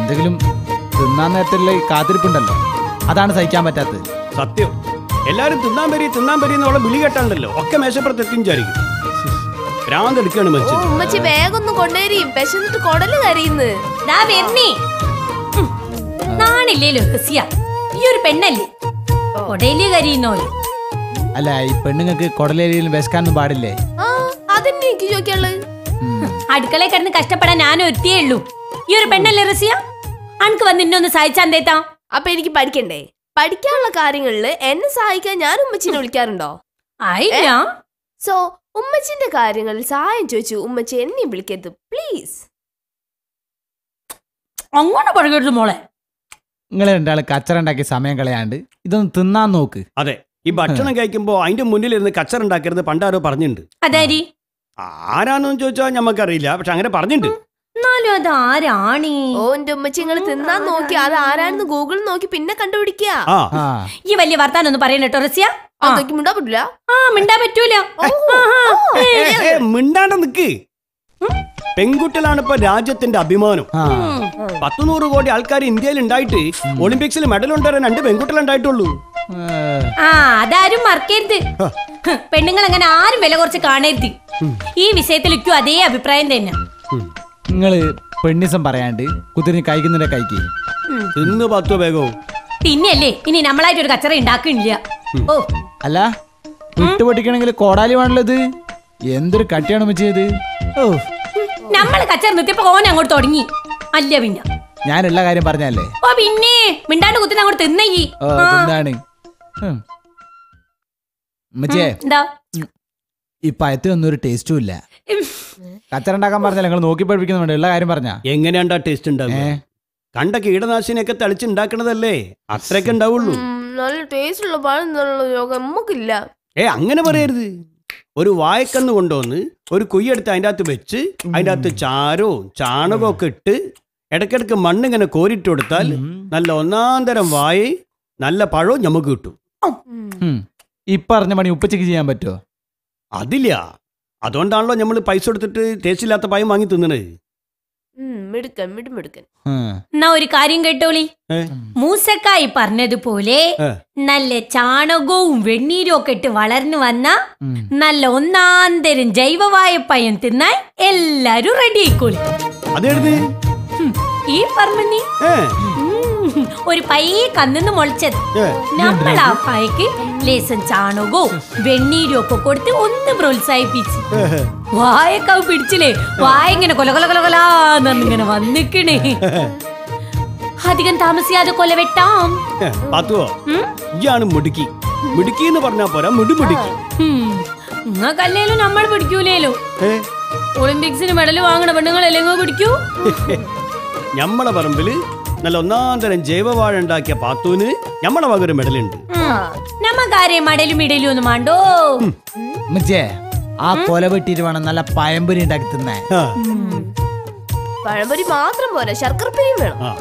എന്തെങ്കിലും തിന്നാൻ നേരത്തുള്ള ഈ കാത്തിരിപ്പുണ്ടല്ലോ അതാണ് സഹിക്കാൻ പറ്റാത്തത് സത്യം എല്ലാരും തിന്നാൻ പരി തിന്നാൻ പരി എന്നുള്ള വിളി കേട്ടാണ്ടല്ലോ ഒക്കെ മേശപ്പുറത്ത് എത്തിയും വിചാരിക്കും ഭ്രാന്തെടുക്കാണ് ഓ മരിച്ചത് ഉമ്മച്ചി വേഗം ഒന്ന് കൊണ്ടുവരി വിശന്നിട്ട് കൊടല് കരയുന്നു ദാ വരുന്നേ ഉം. നാണില്ലേലോ ഹസിയ ഈ ഒരു പെണ്ണല്ലേ കൊടയില് കരിയുന്നോല് അല്ല ഈ പെണ്ണുങ്ങൾക്ക് കുടലേരിയിലും വിശക്കാനൊന്നും പാടില്ലേ ആ അതെന്നെ എനിക്ക് ചോദിക്കാനുള്ളത് ഉം. അടുക്കളയിൽ കിടന്ന് കഷ്ടപ്പെടാൻ ഞാൻ ഒരുത്തിയേ ഉള്ളൂ ഈ ഒരു പെണ്ണല്ലേ റസിയ അനക്ക് വന്ന് ഇന്നൊന്ന് സഹായിച്ചാൻ തേത്താ അപ്പൊ എനിക്ക് പഠിക്കണ്ടേ പഠിക്കാനുള്ള കാര്യങ്ങളിൽ എന്നെ സഹായിക്കാൻ ഞാൻ ഉമ്മച്ചിനെ വിളിക്കാറുണ്ടോ ആയില്ല സോ ഉമ്മച്ചിന്റെ കാര്യങ്ങളിൽ സഹായം ചോദിച്ചു ഉമ്മച്ചി എന്നെ വിളിക്കരുത് പ്ലീസ് അങ്ങനെ പറയരുത് മോളെ നിങ്ങൾ രണ്ടാൾ കച്ചറ ഉണ്ടാക്കി സമയം കളയാണ്ട് ഇതൊന്ന് തിന്നാൻ നോക്ക് അതെ ഈ ഭക്ഷണം കഴിക്കുമ്പോ അതിന്റെ മുന്നിലിരുന്ന് കച്ചറ ഉണ്ടാക്കരുത് പണ്ടാരോ പറഞ്ഞിട്ടുണ്ട് അതാരി ആരാണെന്ന് ചോദിച്ചാൽ ഞമ്മക്കറിയില്ല പക്ഷെ അങ്ങനെ പറഞ്ഞിട്ടുണ്ട് എന്നാലും അത് ആരാണീ ഓ എന്റെ ഉമ്മച്ചി നിങ്ങൾ തിന്നാൻ നോക്കി അത് ആരാണെന്ന് ഗൂഗിളിൽ നോക്കി പിന്നെ കണ്ടുപിടിക്കുക ആ ആ ഈ വലിയ വർത്താനം ഒന്ന് പറയണ കേട്ടോ റസിയ ആ. അതൊക്കെ മിണ്ടാ പറ്റില്ല ആ മിണ്ടാ പറ്റൂല ആഹാ. ഏ, ഏ, മിണ്ടാണ്ട് നിക്ക് പെൺകുട്ടികളാണ് ഇപ്പൊ രാജ്യത്തിന്റെ അഭിമാനം ആ പത്ത് നൂറ് കോടി ആൾക്കാർ ഇന്ത്യയിൽ ഉണ്ടായിട്ട് ഒളിമ്പിക്സിൽ മെഡൽ കൊണ്ടുവരാൻ രണ്ട് പെൺകുട്ടികൾ ഉണ്ടായിട്ടുള്ളൂ ഏ, ആ അതാരും മറക്കരുത് പെണ്ണുങ്ങൾ അങ്ങനെ ആരും വില കുറച്ച് കാണരുത് ഈ വിഷയത്തിലേക്കും അതേ അഭിപ്രായം തന്നെ നിങ്ങള് പെണ്ണിസം പറയാണ്ട് കുതിരിന് കഴിക്കുന്നുണ്ടെ കഴിക്ക് തിന്ന് പത്ത് വേഗവും പിന്നെയല്ലേ ഇനി നമ്മളായിട്ട് ഒരു കച്ചറ ഉണ്ടാക്കണില്ല ഓ അല്ല വിട്ടുപൊട്ടിക്കണമെങ്കിൽ കോടാലി വേണല്ലോ ഇത് എന്തൊരു കട്ടിയാണ് വെച്ചത് ഓ നമ്മൾ കച്ചറ നിർത്തിയപ്പോ ഓൻ അങ്ങോട്ട് തുടങ്ങി അല്ല പിന്നെ ഞാനുള്ള കാര്യം പറഞ്ഞല്ലേ ഓ പിന്നെ മിണ്ടാണ്ട് കുത്തിന് അങ്ങോട്ട് തിന്നയി ഓ എന്താണ് ഉമ്മച്ചേ എന്താ ഈ പഴത്തിനൊന്നും ഒരു ടേസ്റ്റും ഇല്ല കച്ചറ ഉണ്ടാക്കാൻ പറഞ്ഞാൽ നിങ്ങൾ നോക്കി പഠിപ്പിക്കുന്നുണ്ട് ഉള്ള കാര്യം പറഞ്ഞാ എങ്ങനെയാണ്ടാ ടേസ്റ്റ് ഉണ്ടാവുക ഏ കണ്ട കീടനാശിനിയൊക്കെ തളിച്ചുണ്ടാക്കണതല്ലേ അത്രയൊക്കെ ഉണ്ടാവുള്ളൂ ഉം, നല്ല ടേസ്റ്റ് ഉള്ള പഴം എന്നുള്ള യോഗം നമുക്കില്ല ഏ അങ്ങനെ പറയരുത് ഒരു വായക്കന്ന് കൊണ്ടുവന്ന് ഒരു കുയ്യെടുത്ത് അതിൻ്റെ അകത്ത് വെച്ച് അതിൻ്റെ അകത്ത് ചാരോ ചാണകവും ഒക്കെ ഇട്ട് ഇടയ്ക്കിടയ്ക്ക് മണ്ണ് ഇങ്ങനെ കോരിട്ട് കൊടുത്താൽ നല്ല ഒന്നാം തരം വായ നല്ല പഴവും നമുക്ക് കിട്ടും ഉം. ഈ പറഞ്ഞ പണി ഉപ്പച്ചയ്ക്ക് ചെയ്യാൻ പറ്റുമോ അതില്ല അതുകൊണ്ടാണല്ലോ നമ്മൾ പൈസ കൊടുത്തിട്ട് ടേസ്റ്റ് ഇല്ലാത്ത പഴം വാങ്ങി തിന്നണത് ഉം, മിടുക്കൻ മിടുമിടുക്കൻ ഉം. എന്നാ ഒരു കാര്യം കേട്ടോളി ഏ? മൂസക്കായി പറഞ്ഞതുപോലെ ഏ. നല്ല ചാണകവും വെണ്ണീരും ഒക്കെ ഇട്ട് വളർന്നു വന്ന ഉം. നല്ല ഒന്നാന്തരം ജൈവവായപ്പയം തിന്നാൻ എല്ലാരും റെഡി ആയിക്കോളി അതെഴുത് ഹും, ഈ പറഞ്ഞി ഏ ഒരു പയ്യെ കന്നിന്ന് മുളച്ചത് ഏ നമ്മൾ ആ പായക്ക് ലേശം ചാണകവും വെണ്ണീരും ഒക്കെ കൊടുത്ത് ഒന്ന് പ്രോത്സാഹിപ്പിച്ച് വായൊക്കെ പിടിച്ചില്ലേ വായ ഇങ്ങനെ കൊല കൊല കൊല കൊലാന്നിങ്ങനെ വന്നിക്കണേ അധികം താമസിയാതെ കൊല വെട്ടാം ഏ, പാത്തുവോ ഉം? ഇയാണ് മിടുക്കി മിടുക്കി എന്ന് പറഞ്ഞാ പോരാ മിടുമിടുക്കി നിങ്ങൾക്കല്ലേലും നമ്മൾ പിടിക്കൂലേലോ ഏ ഒളിമ്പിക്സിന് മെഡൽ വാങ്ങണ പെണ്ണുങ്ങളല്ലേ ഇങ്ങ് പിടിക്കൂ ഞമ്മളെ പറമ്പില് നല്ല ഒന്നാം തരം ജൈവവാഴ ഉണ്ടാക്കിയ പാത്തൂന് ഞമ്മളെ വക ഒരു മെഡലുണ്ട് നമ്മക്കാരെയും മടലും ഇടലും ഒന്നും വേണ്ടോ ഉമ്മച്ചേ ആ കൊല വെട്ടിയിട്ട് വേണം നല്ല പയമ്പൊരി ഉണ്ടാക്കി തിന്നേ ആ, പഴംപൊരി മാത്രം പോരാ ശർക്കരപ്പൊരിയും വേണം ആ.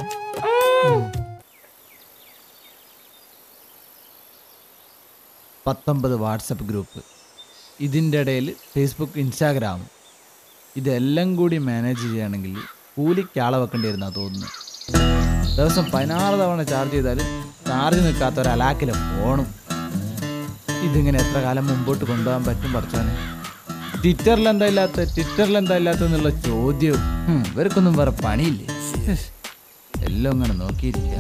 പത്തൊമ്പത് വാട്സപ്പ് ഗ്രൂപ്പ് ഇതിൻ്റെ ഇടയിൽ ഫേസ്ബുക്ക് ഇൻസ്റ്റാഗ്രാമും ഇതെല്ലാം കൂടി മാനേജ് ചെയ്യുകയാണെങ്കിൽ കൂലിക്ക് ആളെ വെക്കേണ്ടി വരുന്ന തോന്നുന്നു ദിവസം പതിനാറ് തവണ ചാർജ് ചെയ്താൽ ചാർജ് നിൽക്കാത്ത ഒരു അലാക്കിലെ ഫോണും ഇതിങ്ങനെ എത്ര കാലം മുമ്പോട്ട് കൊണ്ടുപോകാൻ പറ്റും പഠിച്ചോനെ ട്വിറ്ററിൽ എന്താ ഇല്ലാത്ത ട്വിറ്ററിൽ എന്താ ഇല്ലാത്ത എന്നുള്ള ചോദ്യവും ഹും, ഇവർക്കൊന്നും വേറെ പണിയില്ലേ ശ്ശ്. എല്ലാം ഇങ്ങനെ നോക്കിയിരിക്കുക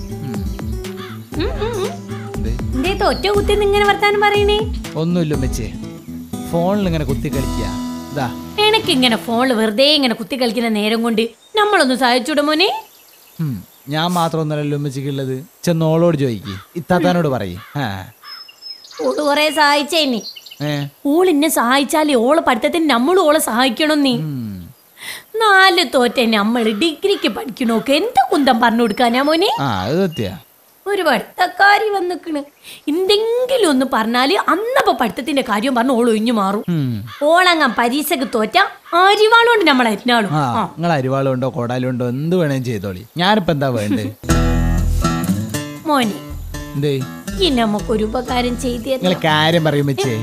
എന്തേ തോറ്റ കുത്തി ഇങ്ങനെ വർത്താനം പറയണേ ഒന്നുമില്ല മെച്ചേ ഫോണിൽ ഇങ്ങനെ കുത്തി കളിക്കുക ഇതാ എനക്ക് ഇങ്ങനെ ഫോണിൽ വെറുതെ ഇങ്ങനെ കുത്തി കളിക്കുന്ന നേരം കൊണ്ട് നമ്മളൊന്ന് സഹായിച്ചൂടെ മോനെ ഹും, ഞാൻ മാത്രമൊന്നുമല്ലല്ലോ ഉമ്മച്ചിക്കുള്ളത് ചെന്നോളോട് ചോദിക്ക് ഇത്താത്താനോട് പറയും ആ ഓള് കൊറേ സഹായിച്ചേനി ഏ ഓൾ എന്നെ സഹായിച്ചാലേ ഓളെ പഠിത്തത്തിന് നമ്മളും ഓളെ സഹായിക്കണം നീ ഉം. നാല് തോറ്റ നമ്മൾ ഡിഗ്രിക്ക് പഠിക്കണോക്ക് എന്ത് കുന്തം പറഞ്ഞു കൊടുക്കാനാ മോനെ ആ അത് സത്യ ഒരു പഠിത്തക്കാരി വന്നിക്കണ് എന്തെങ്കിലും ഒന്ന് പറഞ്ഞാല് അന്നപ്പോ പഠിത്തത്തിന്റെ കാര്യം പറഞ്ഞ് ഓൾ ഒഴിഞ്ഞു മാറും ഓളങ്ങാൻ പരീക്ഷക്ക് തോറ്റ അരിവാളുകൊണ്ട് നമ്മൾ അരിഞ്ഞാളും ആ നിങ്ങൾ അരിവാളുണ്ടോ കോടാലുണ്ടോ എന്ത് വേണേലും ചെയ്തോളി ഞാനിപ്പോ എന്താ വേണ്ടത് മോനെ എന്തേ ഈ നമുക്കൊരു ഉപകാരം ചെയ്തേ നിങ്ങൾ കാര്യം പറയും വെച്ചേ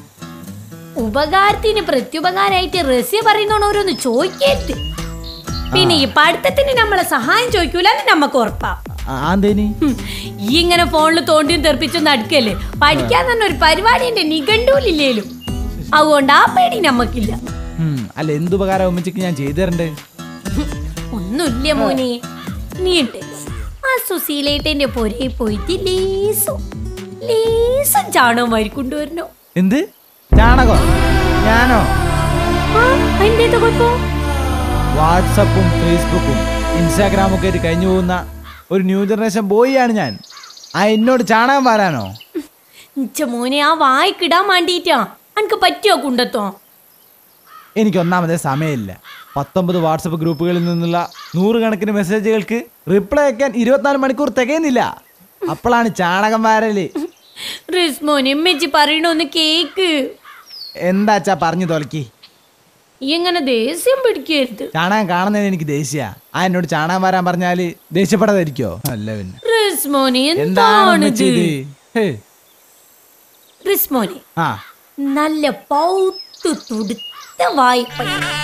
ഉപകാരത്തിന് പ്രത്യുപകാരമായിട്ട് റസ്യ പറയുന്നോണ്ട് ഓരോന്ന് ചോദിക്കരുത് പിന്നെ ഈ പഠിത്തത്തിന് നമ്മളെ സഹായം ചോദിക്കൂല നമുക്ക് ഉറപ്പാ ആന്തേനി ഹും, ഈ ഇങ്ങനെ ഫോണിൽ തോണ്ടിയും തെറിപ്പിച്ചൊന്നും അടുക്കല്ലേ പഠിക്കാൻ തന്നെ ഒരു പരിപാടി എന്റെ നിഘണ്ടൂലില്ലേലും അതുകൊണ്ട് ആ പേടി നമുക്കില്ല ഉം, അല്ല എന്തുപകാരം ഉമ്മച്ചിക്ക് ഞാൻ ചെയ്തു തരണ്ടേ ഒന്നുമില്ല മോനെ നീ ഉണ്ട് ആ സുശീലേട്ടന്റെ പൊരയിൽ പോയിട്ട് ലേസും ലേസും ചാണകം വാരിക്കൊണ്ടുവരണോ എന്ത് ചാണകോ ഞാനോ ആ അതിന്റെ കുഴപ്പം വാട്സപ്പും ഫേസ്ബുക്കും ഇൻസ്റ്റാഗ്രാമും ഒക്കെ ആയിട്ട് കഴിഞ്ഞു പോകുന്ന ഒരു ന്യൂ ജനറേഷൻ ബോയിയാണ് ഞാൻ ആ എന്നോട് ചാണകം വരാനോ ഇച്ച മോനെ ആ വായിക്കിടാൻ വേണ്ടിട്ടാ എനിക്ക് പറ്റിയോ കുണ്ടത്തോ എനിക്ക് ഒന്നാമതേ സമയമില്ല പത്തൊമ്പത് വാട്സപ്പ് ഗ്രൂപ്പുകളിൽ നിന്നുള്ള നൂറുകണക്കിന് മെസ്സേജുകൾക്ക് റിപ്ലൈ അയക്കാൻ ഇരുപത്തിനാല് മണിക്കൂർ തികയുന്നില്ല അപ്പോഴാണ് ചാണകം വാരല് റിസ്മോനെ എമ്മച്ചി പറയണോന്ന് കേക്ക് എന്താച്ചാ പറഞ്ഞു തൊലക്കി ഈ എങ്ങനെ ദേഷ്യം പിടിക്കരുത് ചാണകം കാണുന്നതിന് എനിക്ക് ദേഷ്യ ആ എന്നോട് ചാണകം വരാൻ പറഞ്ഞാല് ദേഷ്യപ്പെടാതിരിക്കോ അല്ല പിന്നെ റിസ്മോനെ എന്താണ് എന്താണിത് ഉമ്മച്ചി ഇത്? ഹേ. റിസ്മോനെ ആ നല്ല പൗത്തു തുടുത്ത വായ്പ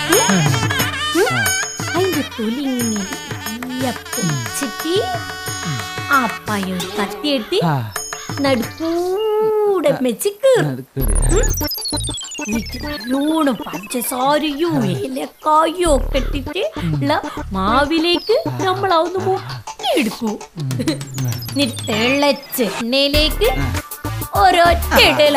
അതിന്റെ തൊലി ഇങ്ങനെ നല്ല പൊടിച്ചിട്ട് ആ പയം കത്തിയെടുത്ത് ആ, നടുക്കൂടെ വെച്ച് കീറും അത് കേറി. നല്ലോണം പഞ്ചസാരയും ഏലക്കായും ഒക്കെ ഇട്ടിട്ട് ഉള്ള മാവിലേക്ക് നമ്മൾ അതൊന്ന് മുക്കിയെടുക്കൂ എന്നിട്ട് തിളച്ച എണ്ണയിലേക്ക് ഒരൊറ്റ ഇടല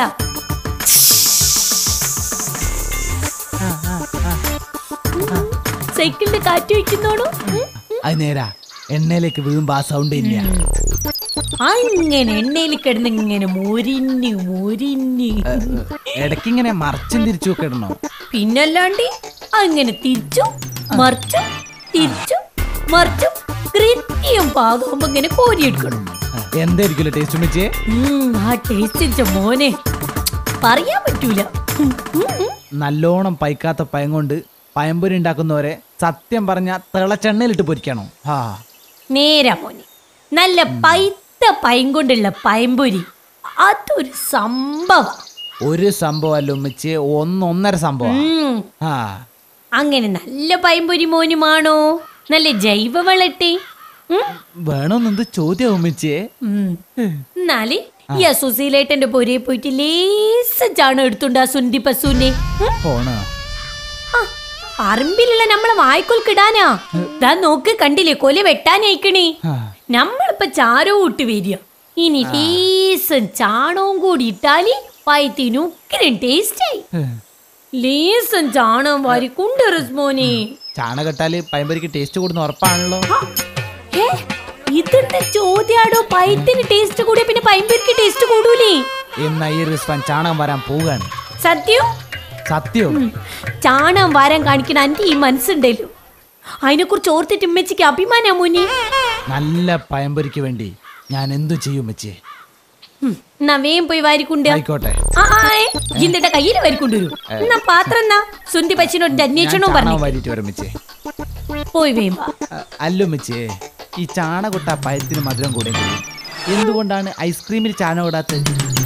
സൈക്കിളിന്റെ കാറ്റ് വയ്ക്കുന്നോടോ അത് നേരാ എണ്ണയിലേക്ക് വീഴുമ്പോ ആ സൗണ്ട് ഇല്ല അങ്ങനെ എണ്ണയിൽ കിടന്ന് ഇങ്ങനെ മൊരിഞ്ഞ് മൊരിഞ്ഞ് ഇടയ്ക്ക് ഇങ്ങനെ മറച്ചും തിരിച്ചു ഒക്കെ ഇടണോ പിന്നല്ലാണ്ട് അങ്ങനെ തിരിച്ചു മറിച്ചു തിരിച്ചു മറിച്ചു കൃത്യം പാകുമ്പോ ഇങ്ങനെ കോരിയെടുക്കണം എന്തായിരിക്കുമല്ലോ ടേസ്റ്റ് വെച്ചേ ഉം, ആ ടേസ്റ്റ് മോനെ പറയാൻ പറ്റൂല ഉം, ഉം, ഉം. നല്ലോണം പൈക്കാത്ത പയം കൊണ്ട് പയമ്പൊരി ഉണ്ടാക്കുന്നവരെ സത്യം പറഞ്ഞ തിളച്ചെണ്ണയിലിട്ട് പൊരിക്കണോ ആ നേരാ മോനെ നല്ല പൈത്ത പയം കൊണ്ടുള്ള പയമ്പൊരി അതൊരു സംഭവം ഒരു സംഭവം അല്ല ഉമ്മച്ചി ഒന്നൊന്നര സംഭവം ഉം. ആ അങ്ങനെ നല്ല പയമ്പൊരി മോനുമാണോ നല്ല ജൈവ വളട്ടെ ഉം വേണമെന്നെന്ത് ചോദ്യം ഉമ്മച്ചിയെ ഉം. എന്നാല് ഈ അസോസിയേറ്റന്റെ പൊരയെ പോയിട്ട് ലേസ് ചാണം എടുത്തുണ്ട് ആ സുന്ദി പശുവിനെ ഉം. പോണോ ആ, പറമ്പിലുള്ള നമ്മളെ വായ്ക്കൊൽക്കിടാനാ ദാ നോക്ക് കണ്ടില്ലേ കൊല വെട്ടാനയക്കണേ ആ, നമ്മളിപ്പോ ചാരവും ഇട്ട് വരിക ഇനി ലേസും ചാണവും കൂടി ഇട്ടാല് പയത്തിനുക്കിനും ടേസ്റ്റ് ആയി ഏ. ലേസും ചാണകം വാരി കൊണ്ട് റിസ്മോനെ ചാണകട്ടാല് പയമ്പൊരിക്ക് ടേസ്റ്റ് കൂടുന്ന ഉറപ്പാണല്ലോ ആ, ഏ, ഇതെന്താ ചോദ്യാടോ പയത്തിന് ടേസ്റ്റ് കൂടിയ പിന്നെ പയമ്പൊരിക്ക് ടേസ്റ്റ് കൂടൂലേ എന്നാ ഈ റിസ്വാൻ ചാണകം വരാൻ പോവുകയാണ് സത്യം സത്യം ഉം. ചാണകം വാരാൻ കാണിക്കണ അന്റെ ഈ മനസ്സുണ്ടല്ലോ അതിനെ കുറിച്ച് ഓർത്തിട്ട് ഉമ്മച്ചിക്ക് അഭിമാനാ മോനെ നല്ല പയമ്പൊരിക്ക് വേണ്ടി ഞാൻ എന്തു ചെയ്യും ഉമ്മച്ചിയെ ഉം, എന്നാ വേഗം പോയി വാരിക്കൊണ്ട് ആയിക്കോട്ടെ ആ ആ ഏ, ജിന്ദയുടെ കയ്യിൽ വാരിക്കൊണ്ടുവരൂ എന്നാ പാത്രം എന്നാ സുന്ദി പച്ചിനോട് ഞാൻ അന്വേഷണവും പറഞ്ഞു ചാണകം വാരിയിട്ട് വരും ഉമ്മച്ചിയെ പോയി വേഗം വാ. അല്ല ഉമ്മച്ചിയെ ഈ ചാണകൊട്ട പയത്തിന് മധുരം കൂടെങ്കിലും എന്തുകൊണ്ടാണ് ഐസ്ക്രീമിൽ ചാണകം ഇടാത്തത്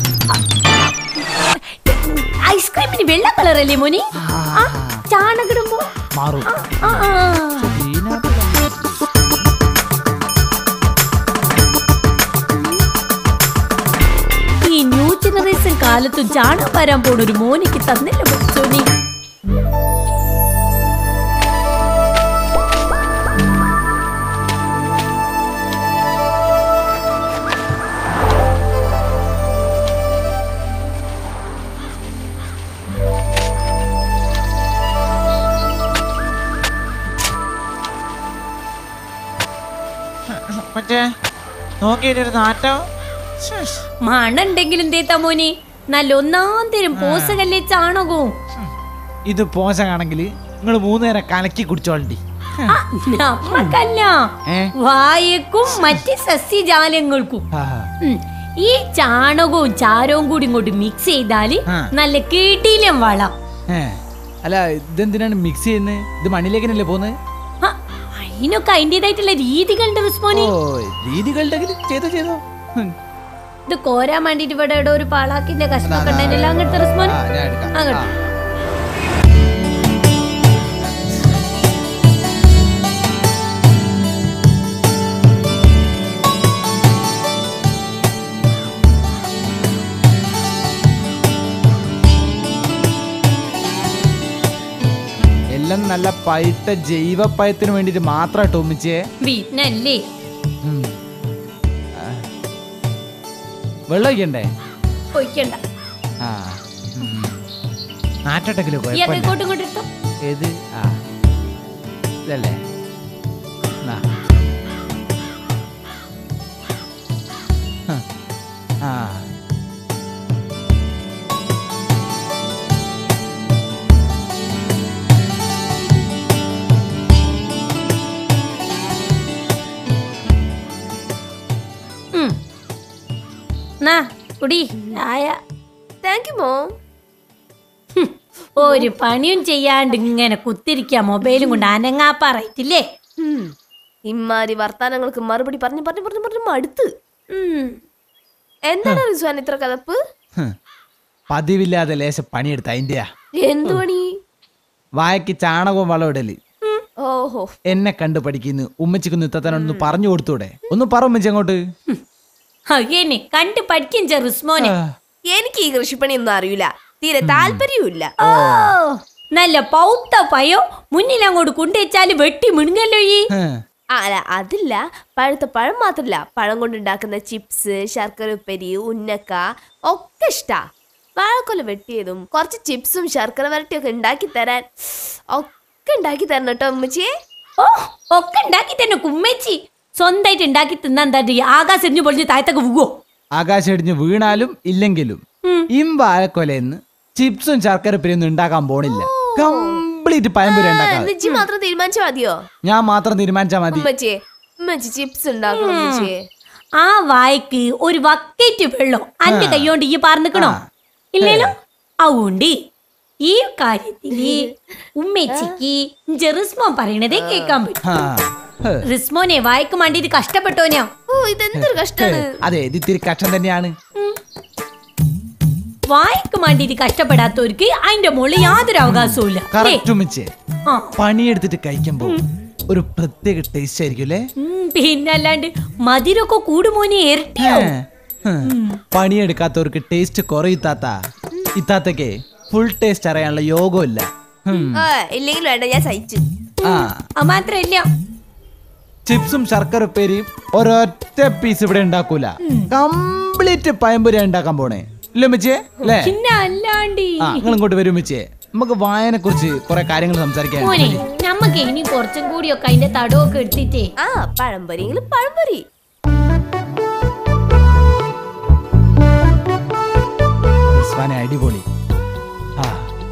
ഐസ്ക്രീമിന് വെള്ള കളറല്ലേ മോനി ആ ചാണകിടുമ്പോ മാറും ആ ആ ഇതിനകത്ത് ഈ ന്യൂ ജനറേഷൻ കാലത്തും ചാണകം വരാൻ പോണ ഒരു മോനിക്ക് തന്നില്ല സോനി മറ്റേ നോക്കിയിട്ടൊരു നാറ്റം മണുണ്ടെങ്കിലും എന്തേത്താ മോനെ നല്ല ഒന്നാം തരം പോസകല്ലേ ചാണകവും ഇത് പോഷകാണെങ്കിൽ നിങ്ങൾ മൂന്ന് നേരം കലക്കി കുടിച്ചോളണ്ടി ആ, നമ്മക്കല്ല ഏ? വായക്കും മറ്റ് സസ്യജാലങ്ങൾക്കും ആ, ഉം. ഈ ചാണകവും ചാരവും കൂടി ഇങ്ങോട്ട് മിക്സ് ചെയ്താല് ആ. നല്ല കീട്ടിലും വളം ഏ. അല്ല ഇതെന്തിനാണ് മിക്സ് ചെയ്യുന്നത് ഇത് മണ്ണിലേക്കനല്ലേ പോകുന്നത് ആ, അതിനൊക്കെ അതിൻ്റെതായിട്ടുള്ള രീതികളുണ്ട് ഓ റിസ്മോനി രീതികളുടെ ചെയ്തോ ചെയ്തോ ഉം. ഇത് കോരാൻ വേണ്ടിട്ട് ഇവിടെ ഇവിടെ ഒരു പാളാക്കിന്റെ കഷ്ണമൊക്കെ ഉണ്ടായിരുന്നില്ല അങ്ങനത്തെ റിസ്മോൻ ആ, ഞാൻ എടുക്കാം. അങ്ങോട്ട് ആ. എല്ലാം നല്ല പഴുത്ത ജൈവപ്പഴത്തിന് വേണ്ടിട്ട് മാത്രം ടോമിച്ചേ പിന്നല്ലേ വെള്ളം ഒഴിക്കണ്ടേ ഒഴിക്കണ്ട ആ ആറ്റട്ടെങ്കിലോ ഈ ഒക്കെ കുഴപ്പമില്ല ഇങ്ങോട്ടും ഇങ്ങോട്ട് എടുത്തോ ഏത് ആ ഇതല്ലേ നാ. ഹ. ആ ഉം. നാ കുടി ചായ താങ്ക് യു മോം ഹും, ഒരു പണിയും ചെയ്യാണ്ട് ഇങ്ങനെ കുത്തിരിക്കുക മൊബൈലും കൊണ്ട് അനങ്ങാ പറയത്തില്ലേ ഇമ്മാരി വർത്താനങ്ങൾക്ക് മറുപടി പറഞ്ഞു പറഞ്ഞു പറഞ്ഞു പറഞ്ഞു മടുത്ത് ഉം. എന്താണ് റിസ്വാൻ ഇത്ര കഥപ്പ് ഹ്. പതിവില്ലാതെ ലേശം പണിയെടുത്ത അതിന്റെയാ എന്തു പണി വായക്ക് ചാണകവും വളമിടല് ഓഹോ എന്നെ കണ്ടു പഠിക്കുന്നു ഉമ്മച്ചിക്ക് നിത്തത്തനൊന്ന് പറഞ്ഞു കൊടുത്തൂടെ ഒന്ന് പറ ഉമ്മച്ചി അങ്ങോട്ട് അങ്ങനെ കണ്ട് പഠിക്കും ചെറുസ്മോനെ ആ. എനിക്ക് ഈ കൃഷിപ്പണി ഒന്നും അറിയില്ല തീരെ താല്പര്യമില്ല ഓ നല്ല പൗത്ത പയോ മുന്നിൽ അങ്ങോട്ട് കൊണ്ടുവച്ചാല് വെട്ടി മിണുങ്ങല്ലോ ഈ ഹ്. ആ, അല്ല അതില്ല പഴുത്ത പഴം മാത്രല്ല പഴം കൊണ്ടുണ്ടാക്കുന്ന ചിപ്സ് ശർക്കര ഉപ്പരി ഉന്നക്ക ഒക്കെ ഇഷ്ടാ വാഴക്കൊല വെട്ടിയതും കുറച്ച് ചിപ്സും ശർക്കര വരട്ടിയും ഒക്കെ ഉണ്ടാക്കി തരാൻ ഒക്കെ ഉണ്ടാക്കി തരണം കേട്ടോ ഉമ്മച്ചിയെ ഓ ഒക്കെ ഉണ്ടാക്കി തന്നെ കുമ്മച്ചി സ്വന്തമായിട്ട് ഉണ്ടാക്കി തിന്നാൻ എന്താ ആകാശം എറിഞ്ഞു പൊളിഞ്ഞ് താഴത്തൊക്കെ വീവോ ആകാശം ഇടിഞ്ഞ് വീണാലും ഇല്ലെങ്കിലും ഇമ്പായക്കൊലന്ന് ചിപ്സും ശർക്കര പിരിയൊന്നും ഉണ്ടാക്കാൻ പോണില്ല കംപ്ലീറ്റ് പഴംപുരി ഉണ്ടാക്കാം നിജി മാത്രം തീരുമാനിച്ചാ മതിയോ ഞാൻ മാത്രം തീരുമാനിച്ചാ മതി ഉമ്മച്ചിയെ ഉമ്മച്ചി ചിപ്സ് ഉണ്ടാക്കണം ഉമ്മച്ചിയെ ആ വായ്ക്ക് ഒരു വക്കറ്റ് വെള്ളം അന്റെ കൈകൊണ്ട് ഈ പറഞ്ഞിക്കണോ ഇല്ലല്ലോ അതുകൊണ്ട് ഈ കാര്യത്തില് ഉമ്മച്ചിക്ക് ജെറിസ്മോൻ പറയണതേ കേൾക്കാൻ പറ്റും ആ. ഹ്. റിസ്മോനെ വായ്ക്ക് വേണ്ടിട്ട് കഷ്ടപ്പെട്ടോനാ ഓ ഇതെന്തൊരു കഷ്ടാണ് അതെ ഇത് ഇത്തിരി കഷ്ടം തന്നെയാണ് വായ്ക്ക് വേണ്ടിട്ട് കഷ്ടപ്പെടാത്തവർക്ക് അതിന്റെ മുകളിൽ യാതൊരു അവകാശവും ഇല്ല അല്ലേ? കറക്റ്റ് ഉമ്മച്ചേ ആ പണിയെടുത്തിട്ട് കഴിക്കുമ്പോ ഒരു പ്രത്യേക ടേസ്റ്റ് ആയിരിക്കും അല്ലേ ഉം, പിന്നല്ലാണ്ട് മധുരമൊക്കെ കൂടുമോനെ ഇരട്ടിയോ പണിയെടുക്കാത്തവർക്ക് ടേസ്റ്റ് കുറയും ഇത്താത്ത ഇത്താത്തക്ക് ഫുൾ ടേസ്റ്റ് അറിയാനുള്ള യോഗമില്ല ഹും. ആ, ഇല്ലെങ്കിൽ വേണ്ട ഞാൻ സഹിച്ചു ആ അത് മാത്രല്ല ചിപ്സും ശർക്കര ഉപ്പേരിയും ഒരൊറ്റ പീസ് ഇവിടെ ഉണ്ടാക്കൂല കംപ്ലീറ്റ് പയമ്പുര ഉണ്ടാക്കാൻ പോണേ ഇല്ലേ ഉമ്മച്ചിയെ അല്ലേ പിന്നെ അല്ലാണ്ട് ആ നിങ്ങൾ ഇങ്ങോട്ട് വരും ഉമ്മച്ചിയെ നമുക്ക് വായനെ കുറിച്ച് കുറെ കാര്യങ്ങൾ സംസാരിക്കാൻ മോനെ നമ്മക്ക് ഇനി കുറച്ചും കൂടിയൊക്കെ അതിന്റെ തടവൊക്കെ എടുത്തിട്ടേ ആ പഴംപൊരിയെങ്കിലും പഴംപൊരി ഉസ്മാനെ അടിപൊളി ആ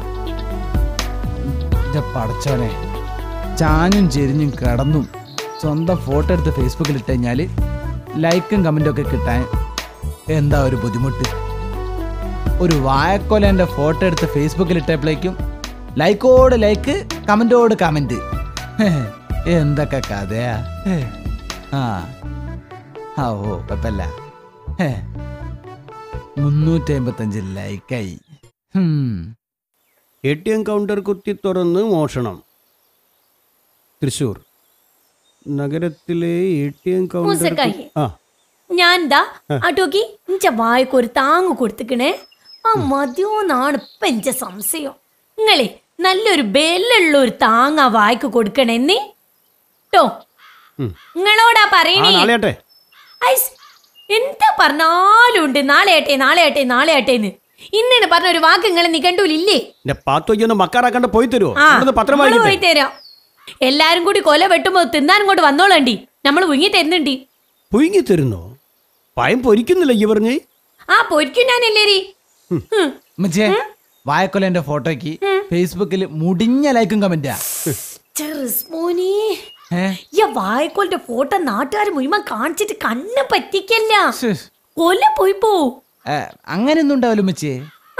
എന്റെ പടച്ചോനെ ചാഞ്ഞും ചെരിഞ്ഞും കിടന്നും സ്വന്തം ഫോട്ടോ എടുത്ത് ഫേസ്ബുക്കിൽ ഇട്ട് കഴിഞ്ഞാൽ ലൈക്കും കമൻറ്റും ഒക്കെ കിട്ടാൻ എന്താ ഒരു ബുദ്ധിമുട്ട് ഒരു വായക്കൊലേൻ്റെ ഫോട്ടോ എടുത്ത് ഫേസ്ബുക്കിൽ ഇട്ടപ്പോഴേക്കും ലൈക്കോട് ലൈക്ക് കമൻറ്റോട് കമൻറ്റ് എന്തൊക്കെ കഥയാ ഹേ. ആ ആ ഓ കുഴപ്പമില്ല ഹേ മുന്നൂറ്റി അമ്പത്തഞ്ച് ലൈക്കായി ഹും. എ ടി എം കൗണ്ടർ കുത്തി തുറന്ന് മോഷണം തൃശൂർ നഗരത്തിലെ എ ടി എം കൗണ്ടർ മൂസക്കായി. കു- ആ ഞാൻ എന്താ ആട്ടോക്കി ഇഞ്ച വായ്ക്ക് ഒരു താങ്ങ് കൊടുത്തിക്കണേ ആ മതിയോന്നാണ് ഇപ്പൊ എന്റെ സംശയം നിങ്ങളെ നല്ലൊരു ബെല്ലുള്ള ഒരു താങ്ങ വായ്ക്ക് കൊടുക്കണെന്നേ ട്ടോ ഉം. നിങ്ങളോടാ ആ പറയണേ നാളെ ആട്ടെ ഐസ്, എന്താ പറഞ്ഞാലും ഉണ്ട് നാളെ ആട്ടെ നാളെ ആട്ടെ നാളെ ആട്ടേന്ന് ഇന്നാണ് പറഞ്ഞ ഒരു വാക്ക് നിങ്ങളെ നീ കണ്ടൂലില്ലേ എന്റെ പാത്തൊയ്യൊന്ന് മക്കാറാക്കണ്ട പോയി തരുമോ ആ അവിടുന്ന് പത്രം നമ്മള് പോയി വായിക്കട്ടെ തരാം എല്ലാരും കൂടി കൊല വെട്ടുമ്പോ തിന്നാൻ ഇങ്ങോട്ട് വന്നോളണ്ടി നമ്മൾ ഉങ്ങി തരുന്നുണ്ടി പുഴുങ്ങി തരുന്നോ പയം പൊരിക്കുന്നില്ല ഈ പറഞ്ഞ് ആ പൊരിക്കും ഞാനല്ലേരി ഉം. ഉമ്മച്ചിയെ വായക്കൊലേൻ്റെ ഫോട്ടോയ്ക്ക് ഫേസ്ബുക്കിൽ മുടിഞ്ഞ ലൈക്കും കമൻറ്റാ ചെറുസ്മോനെ ഏ ഈ വായക്കോലിന്റെ ഫോട്ടോ നാട്ടുകാർ മുഴുവൻ കാണിച്ചിട്ട് കണ്ണ് പറ്റിക്കല്ല ശ്ശ്. കൊല പോയി പോ ഏ, അങ്ങനെയൊന്നും ഉണ്ടാവില്ല ഉമ്മച്ചിയെ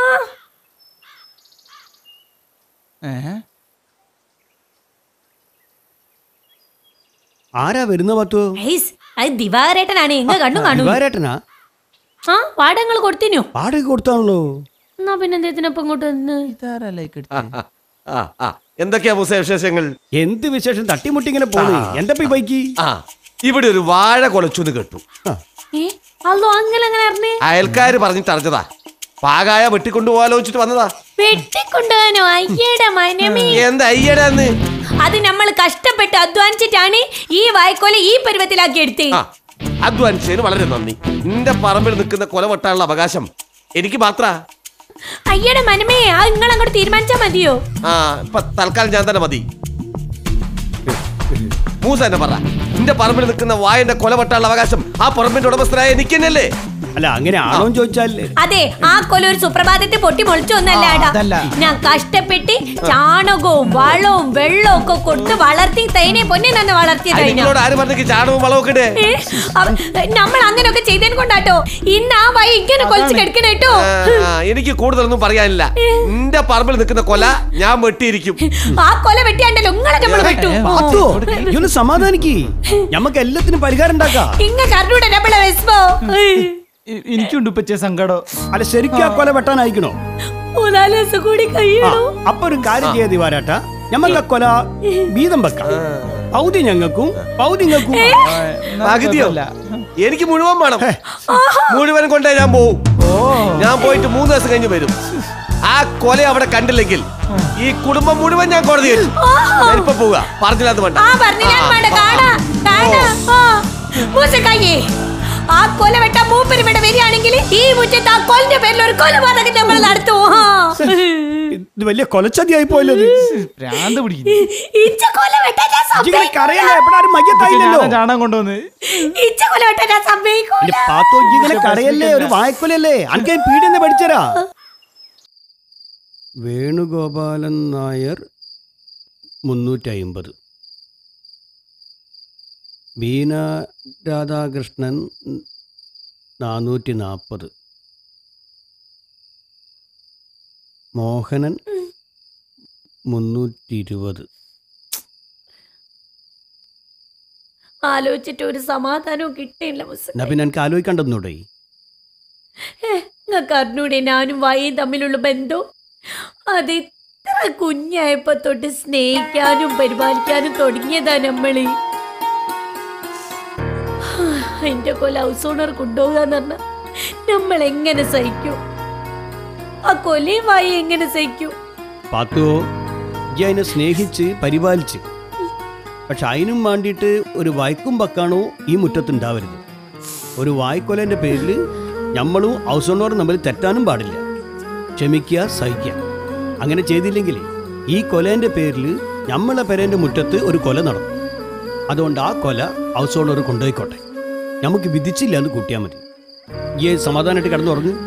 ഏ ആരാ വരുന്ന പത്തു ഐസ്, അത് ദിവാകരേട്ടനാണ് എങ്ങ കണ്ണു കാണൂ ദിവാരേട്ടനാ ആ വാടങ്ങൾ കൊടുത്തിനു വാടക കൊടുത്താണല്ലോ എന്നാ പിന്നെ എന്തിനപ്പം ഇങ്ങോട്ട് വന്ന് ഇതാരാ ലൈക്ക് ആ ആ എന്തൊക്കെയാ മൂസ വിശേഷങ്ങൾ എന്ത് വിശേഷം തട്ടിമുട്ടി ഇങ്ങനെ പോണേ എന്താ ഈ ബൈക്ക് ആ ഇവിടെ ഒരു വാഴ കൊലച്ചു എന്ന് കേട്ടു ഏ അല്ലോ അങ്ങനെ അങ്ങനെ അറിഞ്ഞേ അയൽക്കാര് പറഞ്ഞിട്ട് അറിഞ്ഞതാ പാകായ വെട്ടിക്കൊണ്ടു ആലോചിച്ചിട്ട് വന്നതാ വെട്ടിക്കൊണ്ടുപോകാനോ അയ്യയുടെ മനമേ എന്താ അയ്യടാന്ന് അത് നമ്മൾ കഷ്ടപ്പെട്ട് അധ്വാനിച്ചിട്ടാണ് ഈ വായ്ക്കോല ഈ പരുവത്തിലാക്കി എടുത്തേ ആ അധ്വാനിച്ചതിന് വളരെ നന്ദി നിന്റെ പറമ്പിൽ നിൽക്കുന്ന കൊല വെട്ടാനുള്ള അവകാശം എനിക്ക് മാത്ര അയ്യയുടെ മനമേ ആ നിങ്ങൾ അങ്ങോട്ട് തീരുമാനിച്ചാ മതിയോ ആ ഇപ്പൊ തൽക്കാലം ഞാൻ തന്നെ മതി മൂസ എന്നെ പറ നിന്റെ പറമ്പിൽ നിൽക്കുന്ന വായന്റെ കൊല വെട്ടാനുള്ള അവകാശം ആ പറമ്പിന്റെ ഉടമസ്ഥനായ എനിക്ക് തന്നെയല്ലേ അല്ല അങ്ങനെ ആണോ എന്ന് ചോദിച്ചാൽ അതെ ആ കൊല ഒരു സുപ്രഭാതത്തിൽ പൊട്ടി മുളച്ചൊന്നല്ല ആ, ഏടാ. അതല്ല. ഞാൻ കഷ്ടപ്പെട്ട് ചാണകവും വളവും വെള്ളവും ഒക്കെ കൊടുത്ത് വളർത്തി തൈനെ പൊന്നെ തന്നെ വളർത്തിയത് അത് അതിനാ. നിങ്ങളോട് ആര് പറഞ്ഞെങ്കിൽ ചാണകവും വളമൊക്കെ ഇടേ ഏ, അവ- നമ്മൾ അങ്ങനെയൊക്കെ ചെയ്തതിന് കൊണ്ടാട്ടോ ഇന്ന് ആ വഴി ഇങ്ങനെ കൊലിച്ച് കിടക്കണ കേട്ടോ ആ, എനിക്ക് കൂടുതലൊന്നും പറയാനില്ല നിന്റെ പറമ്പിൽ നിൽക്കുന്ന കൊല ഞാൻ വെട്ടിയിരിക്കും ആ കൊല വെട്ടിയാണ്ടല്ലോ നിങ്ങളെ നമ്മൾ വെട്ടു പാത്തോ ഇതൊന്ന് സമാധാനിക്ക് ഞമ്മക്ക് എല്ലാത്തിനും പരിഹാരം ഉണ്ടാക്കാം ഇങ്ങ കറിയുടെ നമ്മളെ വെസ്മോ ഇ- എനിക്കുണ്ട് ഇപ്പച്ചേ സങ്കടം അല്ല ശരിക്കും ആ കൊല വെട്ടാനായിക്കണോ മൂന്നാല് ദിവസം കൂടി ആ, കഴിയണോ അപ്പൊ ഒരു കാര്യം ചെയ്യാ ദിവാരാട്ട ഞമ്മക്ക് ആ കൊല വീതം വെക്കാം പൗതി ഞങ്ങൾക്കും പൗതി നിങ്ങൾക്കും പകുതിയോ എനിക്ക് മുഴുവൻ വേണം മുഴുവൻ കൊണ്ടേ ഞാൻ പോവും ഞാൻ പോയിട്ട് മൂന്ന് ദിവസം കഴിഞ്ഞ് വരും ആ കൊല അവിടെ കണ്ടില്ലെങ്കിൽ ഈ കുടുംബം മുഴുവൻ ഞാൻ കോടതി വരും ഞാനിപ്പോ പോവുക പറഞ്ഞില്ലാന്ന് വേണ്ട ആ പറഞ്ഞു ഞാൻ വേണ്ട കാണാ കാണാ ആ മൂസക്കായേ ആ കൊല വെട്ടാ മൂപ്പരിവിടെ വരികയാണെങ്കിൽ ഈ മുറ്റത്ത് ആ കൊലിന്റെ പേരിൽ ഒരു കൊലപാതകം നമ്മൾ നടത്തും ആ. ഇത് വലിയ കൊലച്ചതിയായി പോയല്ലോ ഇത്. ഭ്രാന്ത് പിടിക്കുന്നു ഇച്ച കൊല വെട്ടാൻ ഞാൻ ഇജ്ജിങ്ങനെ സമ്മതിക്കൂല. കരയല്ലേ എവിടെ ആരും മയ്യത്തായില്ലല്ലോ ഞാനാ ചാണകം കൊണ്ടുവന്ന് ഇച്ച കൊല വെട്ടാൻ ഞാൻ സമ്മതിക്കൂല. എന്റെ പാത്തോ ഇങ്ങനെ കരയല്ലേ ഒരു വായക്കൊലല്ലേ അനക്ക് പീഡിയെന്ന് പഠിച്ചരാ വേണുഗോപാലൻ നായർ മുന്നൂറ്റി അയിമ്പത് ബീന രാധാകൃഷ്ണൻ നാനൂറ്റി നാൽപ്പത് മോഹനൻ മുന്നൂറ്റി ഇരുപത് ആലോചിച്ചിട്ട് ഒരു സമാധാനവും കിട്ടിയില്ല മുസ എന്നാ പിന്നെ എനിക്ക് ആലോചിക്കണ്ടെന്നൂടെ നിങ്ങൾക്ക് അറിഞ്ഞൂടെ ഞാനും വായയും തമ്മിലുള്ള ബന്ധം അത് ഇത്ര കുഞ്ഞായപ്പോ തൊട്ട് സ്നേഹിക്കാനും പരിപാലിക്കാനും തുടങ്ങിയതാ നമ്മള് എന്റെ കൊല ഹൗസ് ഓണർ കൊണ്ടുപോകാന്ന് പറഞ്ഞ നമ്മൾ എങ്ങനെ സഹിക്കും ആ കൊലയും വായി എങ്ങനെ സഹിക്കും പാത്തുവോ ഇജ്ജ് അതിനെ സ്നേഹിച്ച് പരിപാലിച്ച് പക്ഷെ അതിനും വേണ്ടിയിട്ട് ഒരു വായ്ക്കും പക്കാണോ ഈ മുറ്റത്തുണ്ടാവരുത് ഒരു വായ്ക്കൊലേൻ്റെ പേരിൽ നമ്മളും ഹൗസ് ഓണറും തമ്മിൽ തെറ്റാനും പാടില്ല ക്ഷമിക്കുക സഹിക്കുക അങ്ങനെ ചെയ്തില്ലെങ്കിൽ ഈ കൊലേൻ്റെ പേരിൽ നമ്മളെ പെരേൻ്റെ മുറ്റത്ത് ഒരു കൊല നടക്കും അതുകൊണ്ട് ആ കൊല ഹൗസ് ഓണർ കൊണ്ടുപോയിക്കോട്ടെ നമുക്ക് വിധിച്ചില്ല എന്ന് കൂട്ടിയാൽ മതി ഈ സമാധാനമായിട്ട് കിടന്നുറങ്ങും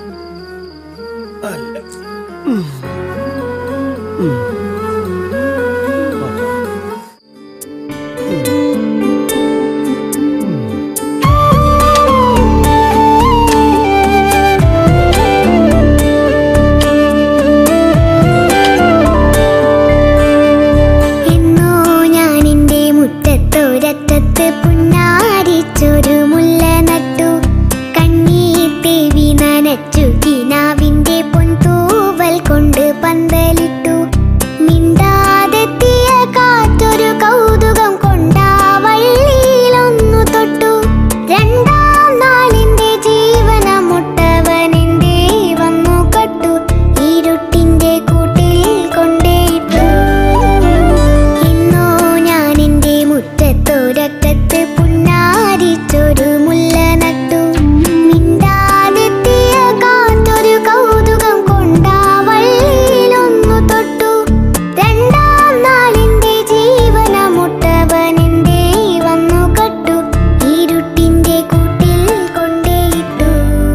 എന്നോ ഞാനിന്റെ മുറ്റത്തൊരറ്റത്ത് പുന്നാരിച്ചൊരു മുല്ല നട്ടു കണ്ണീർ തേവി നനച്ചു കിനാവിന്റെ പൊൻതൂവൽ കൊണ്ട് പന്തലിട്ടു മിണ്ടാതെത്തിയ കാറ്റൊരു കൗതുകം കൊണ്ടാ വള്ളിയിലൊന്നു തൊട്ടു രണ്ടാം നാളിന്റെ ജീവന മുട്ടവനെന്റെ വന്നു കട്ടു ഇരുട്ടിന്റെ കൂട്ടിൽ കൊണ്ടേയിട്ടു ഇന്നോ ഞാൻ എന്റെ മുറ്റത്തൊരറ്റത്ത് പുന്നാരിച്ചൊരു മുല്ല നട്ടു മിണ്ടാതെത്തിയ കാറ്റൊരു കൗതുകം കൊണ്ടാ വള്ളിയിലൊന്നു തൊട്ടു രണ്ടാം നാളിന്റെ ജീവന മുട്ടവനെന്റെ വന്നു കട്ടു ഇരുട്ടിന്റെ കൂട്ടിൽ കൊണ്ടേയിട്ടു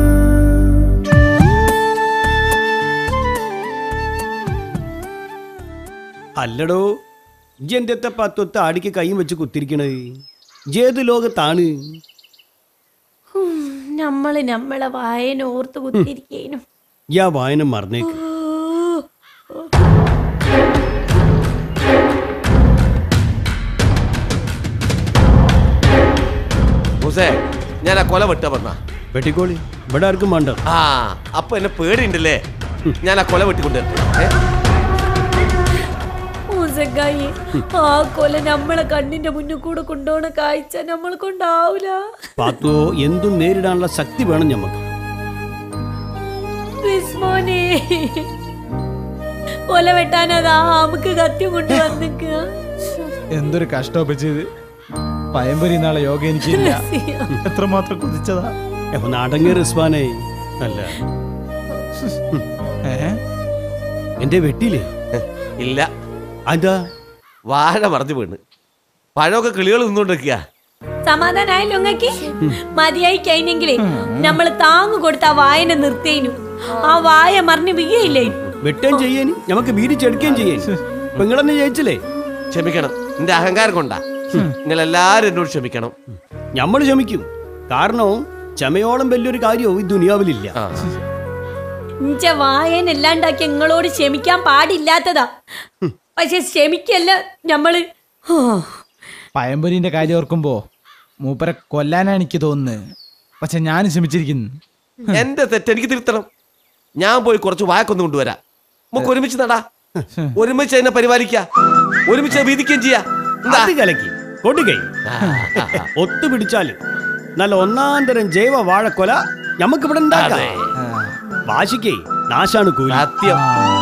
അല്ലടോ ഇജ്ജെന്റെ പത്തൊത്ത് ആടിക്ക് കൈയും വെച്ച് കുത്തിരിക്കണത് ജേത് ലോകത്താണ് നമ്മള് നമ്മളെ വായന ഓർത്ത് കുത്തിരിക്കേനും ഈ ആ വായന മറന്നേക്ക് മൂസേ ഞാൻ ആ കൊല വെട്ട പറഞ്ഞ വെട്ടിക്കോളി ഇവിടെ ആർക്കും വേണ്ട ആ അപ്പൊ എന്നെ പേടിയുണ്ടല്ലേ ഞാൻ ആ കൊല വെട്ടിക്കൊണ്ടുവരട്ടെ ഏ? മൂസക്കായി ആ കൊല നമ്മളെ കണ്ണിന്റെ മുന്നിൽ കൂടെ കൊണ്ടുപോണ കാഴ്ച നമ്മൾ കൊണ്ടാവൂല പാത്തോ എന്തും നേരിടാനുള്ള ശക്തി വേണം ഞമ്മക്ക് റിസ്മോനെ കൊല വെട്ടാനതാ നമുക്ക് കത്തി കൊണ്ട് വന്നിക്കുക എന്തൊരു കഷ്ടോപ്പിച്ചത് പയമ്പരി നാളെ യോഗ എനിക്കില്ല എത്രമാത്രം കുതിച്ചതാ ഏ, ഒന്ന് അടങ്ങ് റിസ്വാനെ അല്ല ഏ എന്റെ വെട്ടിയില്ലേ ഇല്ല അതാ വാഴ മറഞ്ഞു വീണ് പഴമൊക്കെ കിളികൾ നിന്നോണ്ടിരിക്കുക സമാധാനായല്ലോ അങ്ങക്ക് മതിയായി കഴിഞ്ഞെങ്കിലേ നമ്മള് താങ്ങു കൊടുത്ത ആ വായന നിർത്തേനു ആ വായ മറിഞ്ഞ് വീയയില്ലേ വെട്ടുകയും ചെയ്യാൻ നമുക്ക് വീതിച്ചെടുക്കുകയും ചെയ്യാൻ പെങ്ങളെന്നെ ജയിച്ചില്ലേ ക്ഷമിക്കണം എന്റെ അഹങ്കാരം കൊണ്ടാ നിങ്ങൾ എല്ലാരും എന്നോട് ക്ഷമിക്കണം നമ്മൾ ക്ഷമിക്കും കാരണം ക്ഷമയോളം വലിയൊരു കാര്യവും ഈ ദുനിയാവിലില്ല ആ. ഇഞ്ച വായന എല്ലാണ്ടാക്കി നിങ്ങളോട് ക്ഷമിക്കാൻ പാടില്ലാത്തതാ പക്ഷെ ക്ഷമിക്കല്ല ഞമ്മള് ഹോ. പയമ്പൊരിന്റെ കാര്യം ഓർക്കുമ്പോ മൂപ്പരെ കൊല്ലാനാണ് എനിക്ക് തോന്നുന്നത് പക്ഷെ ഞാൻ ശ്രമിച്ചിരിക്കുന്നു എന്റെ തെറ്റ് എനിക്ക് തിരുത്തണം ഞാൻ പോയി കുറച്ച് വായക്കൊന്ന് കൊണ്ടുവരാം നമുക്ക് ഒരുമിച്ച് നടാ ഒരുമിച്ച് അതിനെ പരിപാലിക്ക ഒരുമിച്ച് അത് വീതിക്കുകയും ചെയ്യാ എന്താ അത് കലക്കി കൊടുകൈ ഒത്തുപിടിച്ചാല് നല്ല ഒന്നാം തരം ജൈവ വാഴക്കൊല നമുക്ക് ഇവിടെ ഉണ്ടാക്കാം അതെ. ആ, വാശിക്കേ നാശാണ് കൂലി സത്യം